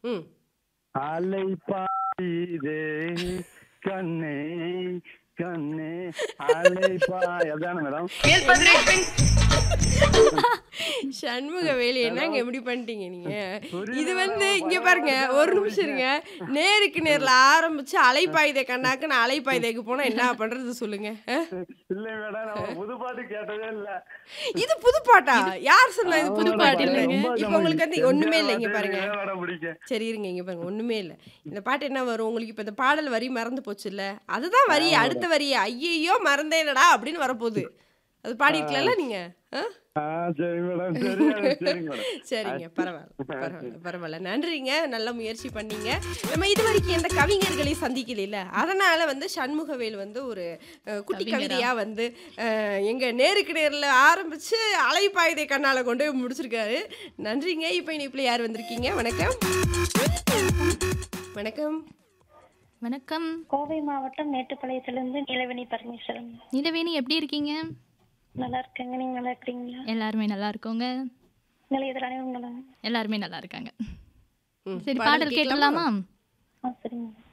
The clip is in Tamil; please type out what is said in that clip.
ம் அலை பாயுதே கண்ணே கண்ணே அலை பாய் அதானே மேடம் சண்முக வேலி என்னங்க எப்படி பண்ணிட்டீங்க நீங்க இது வந்து இங்க பாருங்க ஒரு நிமிஷம் இருங்க நேருக்கு நேர்ல ஆரம்பிச்சு அலைப்பாயுதே கண்ணாக்கு நான் அலைப்பாயுதேக்கு போனா என்ன பண்றது சொல்லுங்க அஹ்? இல்ல மேடம் நம்ம புது பாட்டு கேட்டதே இல்ல இது புது பாட்டா யார் சொன்னா இது புது ஆமா, பாட்டு மேடம், இல்லைங்க ரொம்ப இப்போ உங்களுக்கு வந்து ஒண்ணுமே இல்லை இங்க எம்ஜிஆர் பாருங்க பாட்டு மேடம் பிடிக்கும் சரி இருங்க இங்க பாருங்க ஒண்ணுமே இல்லை இந்த பாட்டு என்ன வரும் உங்களுக்கு இப்போ இந்த பாடல் வரி மறந்து போச்சு இல்ல அதுதான் வரி அடுத்த வரி ஐயையோ மறந்தேனடா அப்படின்னு வரப்போகுது அது பாடிருக்கல நீங்க ஆ? ஆ சரி மேடம் சரி மேடம் சரி மேடம் சரிங்க பரவாயில்ல பரவாயில்ல பரவாயில்ல நன்றிங்க நல்ல முயற்சி பண்ணீங்க நம்ம இது வரைக்கும் எந்த கவிஞர்களையும் சந்திக்கல அதனால வந்து சண்முகவேல் வந்து ஒரு அஹ், குட்டி கவிதையா வந்து அஹ், எங்க நேருக்கு நேரில் ஆரம்பிச்சு அலைப்பாயுதை கண்ணால கொண்டு போய் முடிச்சிருக்காரு நன்றிங்க இப்போ இனிப்பில் யார் வந்திருக்கீங்க வணக்கம் வணக்கம் வணக்கம் கோவை மாவட்டம் மேட்டுப்பாளையத்திலிருந்து நீலவேணி பரமேஸ்வரன் நிலவேணி எப்படி இருக்கீங்க நல்லா இருக்கேங்க நீங்க நல்லா இருக்கிறீங்களா எல்லாருமே நல்லா இருக்கோங்க நிலையத்தில் அனைவரும் நல்லா எல்லாருமே நல்லா இருக்காங்க ம், சரி பாடல் பாடல் கேட்டுடலாமா ஆ சரிங்க